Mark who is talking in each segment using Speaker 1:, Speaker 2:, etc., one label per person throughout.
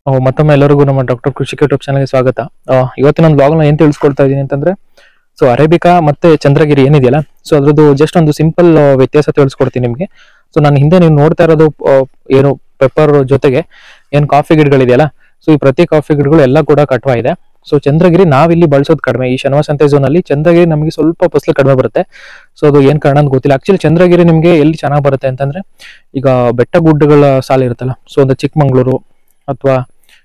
Speaker 1: ಆ, ಮತ್ತೊಮ್ಮೆ ಎಲ್ಲರಿಗೂ ನಮ್ಮ ಡಾಕ್ಟರ್ ಕೃಷಿ ಯೂಟ್ಯೂಬ್ ಚಾನಲ್ಗೆ ಸ್ವಾಗತ ಆ, ಇವತ್ತು ನನ್ನ ಬ್ಲಾಗ್ನ ಏನ್ ತಿಳಿಸ್ಕೊಡ್ತಾ ಇದ್ದೀನಿ ಅಂತಂದ್ರೆ ಸೊ ಅರೇಬಿಕಾ ಮತ್ತೆ ಚಂದ್ರಗಿರಿ ಏನಿದೆಯಲ್ಲ ಸೊ ಅದ್ರದ್ದು ಜಸ್ಟ್ ಒಂದು ಸಿಂಪಲ್ ವ್ಯತ್ಯಾಸ ತಿಳಿಸ್ಕೊಡ್ತೀನಿ ನಿಮಗೆ ಸೊ ನಾನು ಹಿಂದೆ ನೀವು ನೋಡ್ತಾ ಇರೋದು ಆ, ಏನು ಪೆಪ್ಪರ್ ಜೊತೆಗೆ ಏನ್ ಕಾಫಿ ಗಿಡಗಳಿದೆಯಲ್ಲ ಸೊ ಈ ಪ್ರತಿ ಕಾಫಿ ಗಿಡಗಳು ಎಲ್ಲ ಕೂಡ ಕಟ್ವಾ ಇದೆ ಸೊ ಚಂದ್ರಗಿರಿ ನಾವಿಲ್ಲಿ ಬಳಸೋದು ಕಡಿಮೆ ಈ ಶನಿವಾಸಂತೆ ಝೋನ್ ಅಲ್ಲಿ ಚಂದ್ರಗಿರಿ ನಮಗೆ ಸ್ವಲ್ಪ ಫಸಲು ಕಡಿಮೆ ಬರುತ್ತೆ ಸೊ ಅದು ಏನ್ ಕಾರಣ ಅಂತ ಗೊತ್ತಿಲ್ಲ ಆಕ್ಚುಲಿ ಚಂದ್ರಗಿರಿ ನಿಮಗೆ ಎಲ್ಲಿ ಚೆನ್ನಾಗಿ ಬರುತ್ತೆ ಅಂತಂದ್ರೆ ಈಗ ಬೆಟ್ಟ ಗುಡ್ಡಗಳ ಸಾಲ ಇರುತ್ತಲ್ಲ ಸೊ ಒಂದು ಚಿಕ್ಕಮಂಗ್ಳೂರು ಅಥವಾ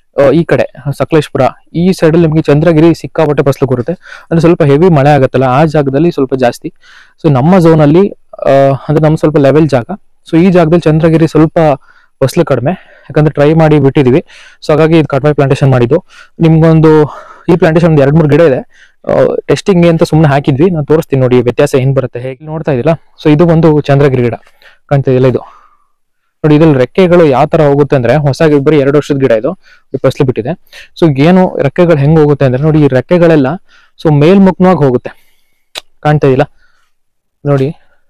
Speaker 1: ಈ ಕಡೆ ಸಕಲೇಶ್ಪುರ ಈ ಸೈಡ್ ಅಲ್ಲಿ ನಿಮಗೆ ಚಂದ್ರಗಿರಿ ಸಿಕ್ಕಾಪಟ್ಟೆ ಫಸಲು ಬರುತ್ತೆ ಅಂದ್ರೆ ಸ್ವಲ್ಪ ಹೆವಿ ಮಳೆ ಆಗುತ್ತಲ್ಲ ಆ ಜಾಗದಲ್ಲಿ ಸ್ವಲ್ಪ ಜಾಸ್ತಿ ಸೊ ನಮ್ಮ ಝೋನ್ ಅಲ್ಲಿ ಆ, ಅಂದ್ರೆ ನಮ್ಮ ಸ್ವಲ್ಪ ಲೆವೆಲ್ ಜಾಗ ಸೊ ಈ ಜಾಗದಲ್ಲಿ ಚಂದ್ರಗಿರಿ ಸ್ವಲ್ಪ ಫಸಲು ಕಡಿಮೆ ಯಾಕಂದ್ರೆ ಟ್ರೈ ಮಾಡಿ ಬಿಟ್ಟಿದೀವಿ ಸೊ ಹಾಗಾಗಿ ಇದು ಕಡಿಮೆ ಪ್ಲಾಂಟೇಶನ್ ಮಾಡಿದ್ದು ನಿಮ್ಗೊಂದು ಈ ಪ್ಲಾಂಟೇಶನ್ ಒಂದು ಎರಡು ಮೂರು ಗಿಡ ಇದೆ ಟೆಸ್ಟಿಂಗ್ ಅಂತ ಸುಮ್ಮನೆ ಹಾಕಿದ್ವಿ ನಾನು ತೋರಿಸ್ತೀನಿ ನೋಡಿ ವ್ಯತ್ಯಾಸ ಏನ್ ಬರುತ್ತೆ ಹೇಗೆ ನೋಡ್ತಾ ಇದ್ದೀರಾ ಸೊ ಇದು ಒಂದು ಚಂದ್ರಗಿರಿ ಗಿಡ ಕಾಣ್ತಿದಿಲ್ಲ ಇದು ನೋಡಿ ಇದ್ರಲ್ಲಿ ರೆಕ್ಕೆಗಳು ಯಾವ ತರ ಹೋಗುತ್ತೆ ಅಂದ್ರೆ ಹೊಸ ಗಿ- ಬರೀ ಎರಡು ವರ್ಷದ ಗಿಡ ಇದು ಇದು ಫಸಲು ಬಿಟ್ಟಿದೆ ಸೊ ಏನು ರೆಕ್ಕೆಗಳು ಹೆಂಗ್ ಹೋಗುತ್ತೆ ಅಂದ್ರೆ ನೋಡಿ ಈ ರೆಕ್ಕೆಗಳೆಲ್ಲ ಸೊ ಮೇಲ್ಮುಖವಾಗಿ ಹೋಗುತ್ತೆ ಕಾಣ್ತಾ ಇದೆಯಲ್ಲ ನೋಡಿ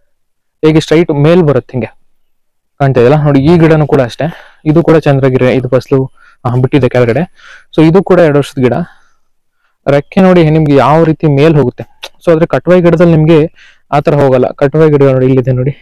Speaker 1: ಹೇಗೆ ಸ್ಟ್ರೈಟ್ ಮೇಲ್ ಬರುತ್ತೆ ಹಿಂಗೆ ಕಾಣ್ತಾ ಇದೆಯಲ್ಲ ನೋಡಿ ಈ ಗಿಡನೂ ಕೂಡ ಅಷ್ಟೇ ಇದು ಕೂಡ ಚಂದ್ರಗಿರಿ ಇದು ಫಸಲು ಆ, ಬಿಟ್ಟಿದೆ ಕೆಳಗಡೆ ಸೊ ಇದು ಕೂಡ ಎರಡು ವರ್ಷದ ಗಿಡ ರೆಕ್ಕೆ ನೋಡಿ ನಿಮ್ಗೆ ಯಾವ ರೀತಿ ಮೇಲ್ ಹೋಗುತ್ತೆ ಸೊ ಆದ್ರೆ ಕಟ್ವಾಯಿ ಗಿಡದಲ್ಲಿ ನಿಮ್ಗೆ ಆ ತರ ಹೋಗಲ್ಲ ಕಟ್ವಾಯಿ ಗಿಡ ನೋಡಿ ಇಲ್ಲಿದೆ ನೋಡಿ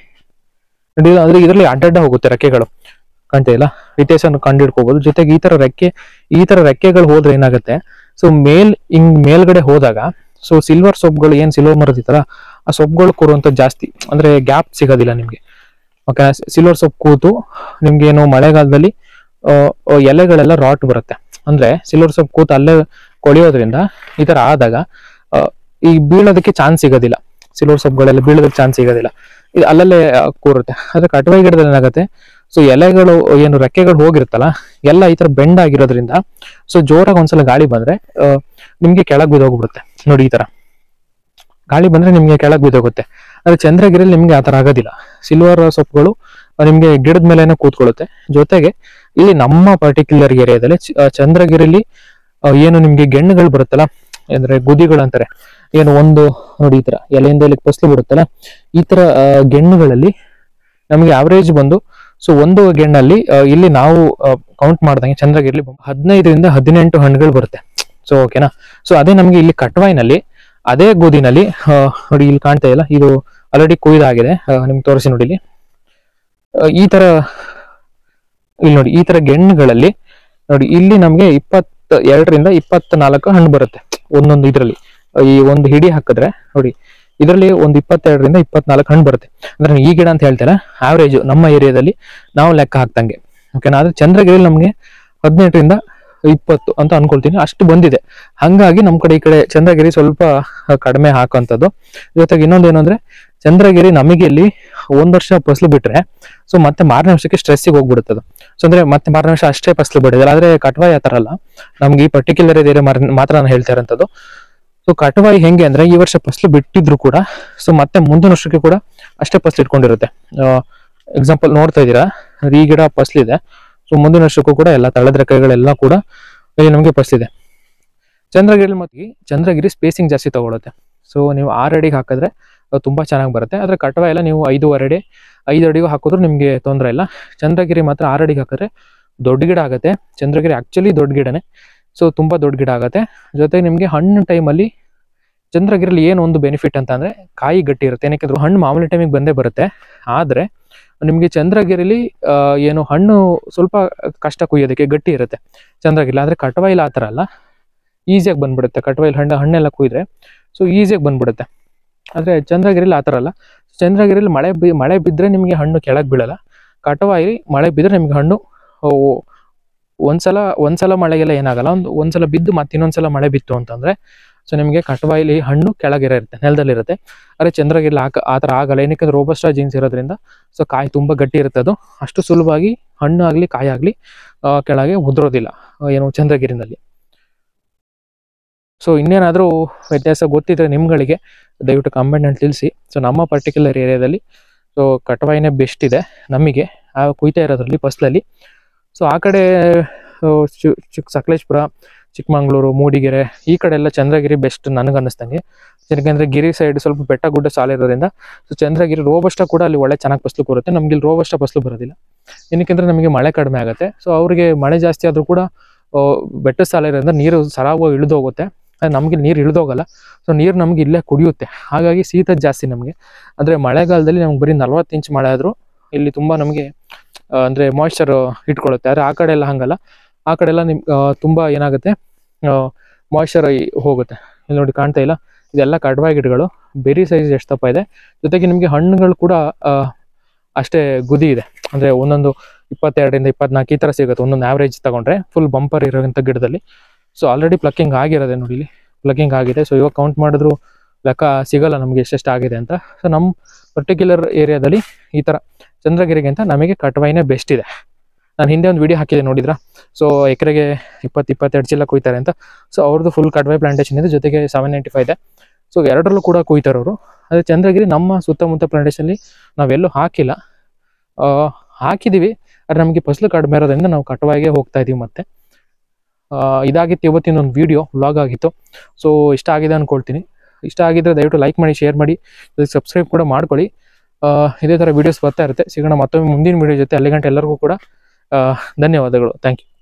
Speaker 1: ನೋಡಿ ಆದ್ರೆ ಇದರಲ್ಲಿ ಅಡ್ಡಡ್ಡ ಹೋಗುತ್ತೆ ರೆಕ್ಕೆಗಳು ಕಾಣ್ತಾ ಇಲ್ಲ ವ್ಯತ್ಯಾಸ ಕಂಡಿಡ್ಕೋಬಹುದು ಜೊತೆಗೆ ಈ ತರ ರೆಕ್ಕೆ ಈ ತರ ರೆಕ್ಕೆಗಳು ಹೋದ್ರೆ ಏನಾಗುತ್ತೆ ಸೊ ಮೇಲ್ ಹಿಂಗ್ ಮೇಲ್ಗಡೆ ಹೋದಾಗ ಸೊ ಸಿಲ್ವರ್ ಸೊಪ್ಪುಗಳು ಏನ್ ಸಿಲ್ವರ್ ಮರದಿತ್ತಲ್ಲ ಆ ಸೊಪ್ಪುಗಳು ಕೂರುವಂತ ಜಾಸ್ತಿ ಅಂದ್ರೆ ಗ್ಯಾಪ್ ಸಿಗೋದಿಲ್ಲ ನಿಮ್ಗೆ ಓಕೆ ಸಿಲ್ವರ್ ಸೊಪ್ಪು ಕೂತು ನಿಮ್ಗೆ ಏನು ಮಳೆಗಾಲದಲ್ಲಿ ಆ, ಆ, ಎಲೆಗಳೆಲ್ಲ ರಾಟ್ ಬರುತ್ತೆ ಅಂದ್ರೆ ಸಿಲ್ವರ್ ಸೊಪ್ಪು ಕೂತು ಅಲ್ಲೇ ಕೊಳೆಯೋದ್ರಿಂದ ಈ ತರ ಆದಾಗ ಆ, ಈ ಬೀಳೋದಕ್ಕೆ ಚಾನ್ಸ್ ಸಿಗೋದಿಲ್ಲ ಸಿಲ್ವರ್ ಸೊಪ್ಪುಗಳೆಲ್ಲ ಬೀಳೋದಕ್ಕೆ ಚಾನ್ಸ್ ಸಿಗೋದಿಲ್ಲ ಇದು ಅಲ್ಲಲ್ಲೇ ಆ, ಕೂರುತ್ತೆ ಆದ್ರೆ ಕಟವಾಯಿ ಗಿಡದಲ್ಲಿ ಏನಾಗುತ್ತೆ ಸೊ ಎಲೆಗಳು ಏನು ರೆಕ್ಕೆಗಳು ಹೋಗಿರುತ್ತಲ್ಲ ಎಲ್ಲ ಈ ತರ ಬೆಂಡ್ ಆಗಿರೋದ್ರಿಂದ ಸೊ ಜೋರಾಗಿ ಒಂದ್ಸಲ ಗಾಳಿ ಬಂದ್ರೆ ಆ, ನಿಮ್ಗೆ ಕೆಳಗ್ ಬಿದ್ದೋಗ್ಬಿಡುತ್ತೆ ನೋಡಿ ಈ ತರ ಗಾಳಿ ಬಂದ್ರೆ ನಿಮ್ಗೆ ಕೆಳಗ್ ಬಿದ್ದೋಗುತ್ತೆ ಆದ್ರೆ ಚಂದ್ರಗಿರಿಲಿ ನಿಮ್ಗೆ ಆ ತರ ಆಗೋದಿಲ್ಲ ಸಿಲ್ವರ್ ಸೊಪ್ಪುಗಳು ಆ, ನಿಮ್ಗೆ ಗಿಡದ ಮೇಲೆನೆ ಕೂತ್ಕೊಳ್ಳುತ್ತೆ ಜೊತೆಗೆ ಇಲ್ಲಿ ನಮ್ಮ ಪರ್ಟಿಕ್ಯುಲರ್ ಏರಿಯಾದಲ್ಲಿ ಚ- ಆ, ಚಂದ್ರಗಿರಿಲಿ ಆ, ಏನು ನಿಮ್ಗೆ ಗೆಣ್ಣುಗಳು ಬರುತ್ತಲ್ಲ ಅಂದ್ರೆ ಗುದಿಗಳು ಅಂತಾರೆ ಏನು ಒಂದು ನೋಡಿ ಈ ತರ ಎಲೆಯಿಂದ ಇಲ್ಲಿ ಫಸಲು ಬಿಡುತ್ತಲ್ಲ ಈ ತರ ಆ, ಗೆಣ್ಣುಗಳಲ್ಲಿ ನಮಗೆ ಆವರೇಜ್ ಬಂದು ಸೊ ಒಂದು ಗೆಣ್ಣಲ್ಲಿ ಆ, ಇಲ್ಲಿ ನಾವು ಕೌಂಟ್ ಮಾಡ್ದಂಗೆ ಚಂದ್ರಗಿರಿಲಿ ಹದಿನೈದರಿಂದ ಹದಿನೆಂಟು ಹಣ್ಣುಗಳು ಬರುತ್ತೆ ಸೊ ಓಕೆನಾ ಸೊ ಅದೇ ನಮಗೆ ಇಲ್ಲಿ ಕಟ್ವಾಯಿನಲ್ಲಿ ಅದೇ ಗೋದಿನಲ್ಲಿ ಆ, ನೋಡಿ ಇಲ್ಲಿ ಕಾಣ್ತಾ ಇಲ್ಲ ಇದು ಆಲ್ರೆಡಿ ಕೊಯ್ದಾಗಿದೆ ಆ, ನಿಮ್ಗೆ ತೋರಿಸಿ ನೋಡಿ ಇಲ್ಲಿ ಆ, ಈ ತರ ಇಲ್ಲಿ ನೋಡಿ ಈ ತರ ಗೆಣ್ಣುಗಳಲ್ಲಿ ನೋಡಿ ಇಲ್ಲಿ ನಮ್ಗೆ ಇಪ್ಪತ್ತ ಎರಡರಿಂದ ಇಪ್ಪತ್ತ ನಾಲ್ಕು ಹಣ್ಣು ಬರುತ್ತೆ ಒಂದೊಂದು ಇದರಲ್ಲಿ ಈ ಒಂದು ಹಿಡಿ ಹಾಕಿದ್ರೆ ನೋಡಿ ಇದರಲ್ಲಿ ಒಂದು ಇಪ್ಪತ್ತೆರಡರಿಂದ ಇಪ್ಪತ್ನಾಲ್ಕು ಹಣ್ಣು ಬರುತ್ತೆ ಅಂದ್ರೆ ನಾನು ಈ ಗಿಡ ಅಂತ ಹೇಳ್ತಾರೆ ಆವರೇಜ್ ನಮ್ಮ ಏರಿಯಾದಲ್ಲಿ ನಾವು ಲೆಕ್ಕ ಹಾಕ್ದಂಗೆ ಓಕೆನಾ ಆದ್ರೆ ಚಂದ್ರಗಿರಿಲಿ ನಮಗೆ ಹದಿನೆಂಟರಿಂದ ಇಪ್ಪತ್ತು ಅಂತ ಅನ್ಕೊಳ್ತೀನಿ ಅಷ್ಟು ಬಂದಿದೆ ಹಂಗಾಗಿ ನಮ್ಮ ಕಡೆ ಈ ಕಡೆ ಚಂದ್ರಗಿರಿ ಸ್ವಲ್ಪ ಕಡಿಮೆ ಹಾಕುವಂಥದ್ದು ಜೊತೆಗೆ ಇನ್ನೊಂದೇನು ಅಂದ್ರೆ ಚಂದ್ರಗಿರಿ ನಮಗೆ ಇಲ್ಲಿ ಒಂದ್ ವರ್ಷ ಫಸಲು ಬಿಟ್ರೆ ಸೊ ಮತ್ತೆ ಮಾರನೇ ವರ್ಷಕ್ಕೆ ಸ್ಟ್ರೆಸ್ಸಿಗೆ ಹೋಗ್ಬಿಡುತ್ತೆ ಅದು ಸೊ ಅಂದ್ರೆ ಮತ್ತೆ ಮಾರನೇ ವರ್ಷ ಅಷ್ಟೇ ಫಸಲು ಬಿಡೋದಿಲ್ಲ ಆದ್ರೆ ಕಟ್ವಾಯಿ ಆ ಥರ ಅಲ್ಲ ನಮ್ಗೆ ಈ ಪರ್ಟಿಕ್ಯುಲರ್ ಏರಿಯಾ ಮಾತ್ರ ನಾನು ಹೇಳ್ತಾ ಇರೋಂಥದ್ದು ಸೊ ಕಟವಾಯಿ ಹೆಂಗೆ ಅಂದ್ರೆ ಈ ವರ್ಷ ಫಸಲು ಬಿಟ್ಟಿದ್ರು ಕೂಡ ಸೊ ಮತ್ತೆ ಮುಂದಿನ ವರ್ಷಕ್ಕೆ ಕೂಡ ಅಷ್ಟೇ ಫಸಲು ಇಟ್ಕೊಂಡಿರುತ್ತೆ ಎಕ್ಸಾಂಪಲ್ ನೋಡ್ತಾ ಇದ್ದೀರಾ ಈ ಗಿಡ ಫಸಲಿದೆ ಸೊ ಮುಂದಿನ ವರ್ಷಕ್ಕೂ ಕೂಡ ಎಲ್ಲ ತಳದ ರೆಕ್ಕೆಗಳೆಲ್ಲ ಕೂಡ ಇಲ್ಲಿ ನಮಗೆ ಫಸಲಿದೆ ಚಂದ್ರಗಿರಿ ಮತ್ತೆ ಚಂದ್ರಗಿರಿ ಸ್ಪೇಸಿಂಗ್ ಜಾಸ್ತಿ ತಗೊಳುತ್ತೆ ಸೊ ನೀವು ಆರು ಅಡಿಗೆ ಹಾಕಿದ್ರೆ ಅದು ತುಂಬಾ ಚೆನ್ನಾಗಿ ಬರುತ್ತೆ ಆದ್ರೆ ಕಟವ ಎಲ್ಲ ನೀವು ಐದೂವರೆ ಅಡಿ ಐದು ಅಡಿಗೂ ಹಾಕಿದ್ರು ನಿಮಗೆ ತೊಂದರೆ ಇಲ್ಲ ಚಂದ್ರಗಿರಿ ಮಾತ್ರ ಆರು ಅಡಿಗೆ ಹಾಕಿದ್ರೆ ದೊಡ್ಡ ಗಿಡ ಆಗುತ್ತೆ ಚಂದ್ರಗಿರಿ ಆಕ್ಚುಲಿ ದೊಡ್ಡ ಗಿಡನೇ ಸೊ ತುಂಬಾ ದೊಡ್ಡ ಗಿಡ ಆಗುತ್ತೆ ಜೊತೆಗೆ ನಿಮಗೆ ಹಣ್ಣು ಟೈಮಲ್ಲಿ ಚಂದ್ರಗಿರಿಲಿ ಏನು ಒಂದು ಬೆನಿಫಿಟ್ ಅಂತ ಅಂದ್ರೆ ಕಾಯಿ ಗಟ್ಟಿ ಇರುತ್ತೆ ಏನಕ್ಕೆ ಹಣ್ಣು ಮಾಮೂಲಿ ಟೈಮಿಗೆ ಬಂದೇ ಬರುತ್ತೆ ಆದ್ರೆ ನಿಮಗೆ ಚಂದ್ರಗಿರಿಲಿ ಆ, ಏನು ಹಣ್ಣು ಸ್ವಲ್ಪ ಕಷ್ಟ ಕುಯ್ಯೋದಕ್ಕೆ ಗಟ್ಟಿ ಇರುತ್ತೆ ಚಂದ್ರಗಿರಿ ಆದ್ರೆ ಕಟವಾಯಿಲ್ ಆ ಥರ ಅಲ್ಲ ಈಸಿಯಾಗಿ ಬಂದ್ಬಿಡುತ್ತೆ ಕಟವಾಯಿಲ್ ಹಣ್ಣು ಹಣ್ಣೆಲ್ಲ ಕುಯ್ದ್ರೆ ಸೊ ಈಸಿಯಾಗಿ ಬಂದ್ಬಿಡುತ್ತೆ ಆದ್ರೆ ಚಂದ್ರಗಿರಿಲಿ ಆ ಥರ ಅಲ್ಲ ಚಂದ್ರಗಿರಿಲಿ ಮಳೆ ಬಿ ಮಳೆ ಬಿದ್ದರೆ ನಿಮಗೆ ಹಣ್ಣು ಕೆಳಗೆ ಬೀಳಲ್ಲ ಕಟವಾಯಿಲಿ ಮಳೆ ಬಿದ್ದರೆ ನಿಮ್ಗೆ ಹಣ್ಣು ಓ, ಒಂದ್ಸಲ ಒಂದ್ಸಲ ಮಳೆಗೆಲ್ಲ ಏನಾಗಲ್ಲ ಒಂದು ಒಂದ್ಸಲ ಬಿದ್ದು ಮತ್ತೆ ಇನ್ನೊಂದ್ಸಲ ಮಳೆ ಬಿತ್ತು ಅಂತಂದ್ರೆ ಸೊ ನಿಮಗೆ ಕಟವಾಯಿಲಿ ಹಣ್ಣು ಕೆಳಗಿರ ಇರುತ್ತೆ ನೆಲದಲ್ಲಿರುತ್ತೆ ಆದರೆ ಚಂದ್ರಗಿರಿಲಿ ಆಕ ಆ ಥರ ಆಗಲ್ಲ ಏನಕ್ಕೆ ರೋಬಸ್ಟಾ ಜೀನ್ಸ್ ಇರೋದ್ರಿಂದ ಸೊ ಕಾಯಿ ತುಂಬ ಗಟ್ಟಿ ಇರುತ್ತೆ ಅದು ಅಷ್ಟು ಸುಲಭವಾಗಿ ಹಣ್ಣು ಆಗಲಿ ಕಾಯಿ ಆಗಲಿ ಕೆಳಗೆ ಉದುರೋದಿಲ್ಲ ಆ, ಏನು ಚಂದ್ರಗಿರಿನಲ್ಲಿ ಸೊ ಇನ್ನೇನಾದರೂ ವ್ಯತ್ಯಾಸ ಗೊತ್ತಿದ್ರೆ ನಿಮ್ಗಳಿಗೆ ದಯವಿಟ್ಟು ಕಮೆಂಟ್ನಲ್ಲಿ ತಿಳಿಸಿ ಸೊ ನಮ್ಮ ಪರ್ಟಿಕ್ಯುಲರ್ ಏರಿಯಾದಲ್ಲಿ ಸೊ ಕಟವಾಯಿನೇ ಬೆಸ್ಟ್ ಇದೆ ನಮಗೆ ಆ ಕುಯ್ತಾ ಇರೋದ್ರಲ್ಲಿ ಫಸ್ಲಲ್ಲಿ ಸೊ ಆ ಕಡೆ ಆ, ಚಿ- ಚಿಕ್ಕ ಸಕಲೇಶ್ಪುರ ಚಿಕ್ಕಮಂಗ್ಳೂರು ಮೂಡಿಗೆರೆ ಈ ಕಡೆ ಎಲ್ಲ ಚಂದ್ರಗಿರಿ ಬೆಸ್ಟ್ ನನಗೆ ಅನ್ನಿಸ್ತಂಗೆ ಯಾಕಂದ್ರೆ ಗಿರಿ ಸೈಡ್ ಸ್ವಲ್ಪ ಬೆಟ್ಟ ಗುಡ್ಡ ಸಾಲ ಇರೋದ್ರಿಂದ ಸೊ ಚಂದ್ರಗಿರಿ ರೋಬಸ್ಟ ಕೂಡ ಅಲ್ಲಿ ಒಳ್ಳೆ ಚೆನ್ನಾಗಿ ಫಸಲು ಬರುತ್ತೆ ನಮ್ಗೆ ಇಲ್ಲಿ ರೋಬಸ್ಟ ಫಸಲು ಬರೋದಿಲ್ಲ ಏನಕ್ಕೆಂದ್ರೆ ನಮಗೆ ಮಳೆ ಕಡಿಮೆ ಆಗುತ್ತೆ ಸೊ ಅವರಿಗೆ ಮಳೆ ಜಾಸ್ತಿ ಆದರೂ ಕೂಡ ಆ, ಬೆಟ್ಟದ ಸಾಲ ಇರೋದ್ರಿಂದ ನೀರು ಸರಾಗವಾಗಿ ಇಳಿದು ಹೋಗುತ್ತೆ ಅದು ನಮಗೆ ನೀರು ಇಳಿದೋಗಲ್ಲ ಸೊ ನೀರು ನಮಗೆ ಇಲ್ಲೇ ಕುಡಿಯುತ್ತೆ ಹಾಗಾಗಿ ಶೀತ ಜಾಸ್ತಿ ನಮಗೆ ಅಂದರೆ ಮಳೆಗಾಲದಲ್ಲಿ ನಮ್ಗೆ ಬರೀ ನಲ್ವತ್ತು ಇಂಚ್ ಮಳೆ ಆದರೂ ಇಲ್ಲಿ ತುಂಬ ನಮಗೆ ಅಂದರೆ ಮಾಯ್ಶ್ಚರ್ ಇಟ್ಕೊಳ್ಳುತ್ತೆ ಆದರೆ ಆ ಕಡೆ ಎಲ್ಲ ಹಂಗಲ್ಲ ಆ ಕಡೆ ಎಲ್ಲ ನಿಮ್ ಆ, ತುಂಬ ಏನಾಗುತ್ತೆ ಮಾಯ್ಶ್ಚರ್ ಹೋಗುತ್ತೆ ಇಲ್ಲಿ ನೋಡಿ ಕಾಣ್ತಾ ಇಲ್ಲ ಇದೆಲ್ಲ ಕಡ್ವಾಯಿ ಗಿಡಗಳು ಬೆರಿ ಸೈಜ್ ಎಷ್ಟು ದಪ್ಪ ಇದೆ ಜೊತೆಗೆ ನಿಮಗೆ ಹಣ್ಣುಗಳು ಕೂಡ ಆ, ಅಷ್ಟೇ ಗುದಿ ಇದೆ ಅಂದರೆ ಒಂದೊಂದು ಇಪ್ಪತ್ತೆರಡರಿಂದ ಇಪ್ಪತ್ನಾಲ್ಕು ಈ ಥರ ಸಿಗುತ್ತೆ ಒಂದೊಂದು ಆವ್ರೇಜ್ ತಗೊಂಡ್ರೆ ಫುಲ್ ಬಂಪರ್ ಇರೋಂಥ ಗಿಡದಲ್ಲಿ ಸೊ ಆಲ್ರೆಡಿ ಪ್ಲಕ್ಕಿಂಗ್ ಆಗಿರೋದೆ ನೋಡಿ ಇಲ್ಲಿ ಪ್ಲಕ್ಕಿಂಗ್ ಆಗಿದೆ ಸೊ ಇವಾಗ ಕೌಂಟ್ ಮಾಡಿದ್ರು ಲೆಕ್ಕ ಸಿಗಲ್ಲ ನಮಗೆ ಎಷ್ಟೆಷ್ಟು ಆಗಿದೆ ಅಂತ ಸೊ ನಮ್ಮ ಪರ್ಟಿಕ್ಯುಲರ್ ಏರಿಯಾದಲ್ಲಿ ಈ ಥರ ಚಂದ್ರಗಿರಿಗಿಂತ ನಮಗೆ ಕಟ್ವೈನೇ ಬೆಸ್ಟ್ ಇದೆ ನಾನು ಹಿಂದೆ ಒಂದು ವಿಡಿಯೋ ಹಾಕಿದೆ ನೋಡಿದ್ರಾ ಸೊ ಎಕರೆಗೆ ಇಪ್ಪತ್ತು ಇಪ್ಪತ್ತೆರಡು ಚೀಲ ಕೊಯ್ತಾರೆ ಅಂತ ಸೊ ಅವ್ರದ್ದು ಫುಲ್ ಕಡ್ವೈ ಪ್ಲಾಂಟೇಶನ್ ಇದೆ ಜೊತೆಗೆ ಸೆವೆನ್ ನೈಂಟಿ ಫೈವ್ ಇದೆ ಸೊ ಎರಡರಲ್ಲೂ ಕೂಡ ಕೊಯ್ತಾರೆ ಅವರು ಅದೇ ಚಂದ್ರಗಿರಿ ನಮ್ಮ ಸುತ್ತಮುತ್ತ ಪ್ಲಾಂಟೇಶನ್ಲಿ ನಾವೆಲ್ಲೂ ಹಾಕಿಲ್ಲ ಆ, ಹಾಕಿದ್ದೀವಿ ಆದರೆ ನಮಗೆ ಫಸಲು ಕಡಿಮೆ ಇರೋದ್ರಿಂದ ನಾವು ಕಟವಾಗೆ ಹೋಗ್ತಾ ಇದೀವಿ ಮತ್ತೆ ಆ, ಇದಾಗಿತ್ತು ಇವತ್ತಿನ ಒಂದು ವಿಡಿಯೋ ವ್ಲಾಗ್ ಆಗಿತ್ತು ಸೊ ಇಷ್ಟ ಆಗಿದೆ ಅನ್ಕೊಳ್ತೀನಿ ಇಷ್ಟ ಆಗಿದ್ರೆ ದಯವಿಟ್ಟು ಲೈಕ್ ಮಾಡಿ ಶೇರ್ ಮಾಡಿ ಸಬ್ಸ್ಕ್ರೈಬ್ ಕೂಡ ಮಾಡ್ಕೊಳ್ಳಿ ಆ, ಇದೇ ಥರ ವೀಡಿಯೋಸ್ ಬರ್ತಾ ಇರುತ್ತೆ ಸಿಗೋಣ ಮತ್ತೊಮ್ಮೆ ಮುಂದಿನ ವಿಡಿಯೋ ಜೊತೆ ಅಲ್ಲಿ ಗಂಟೆ ಎಲ್ಲರಿಗೂ ಕೂಡ ಆ, ಧನ್ಯವಾದಗಳು ಥ್ಯಾಂಕ್ ಯು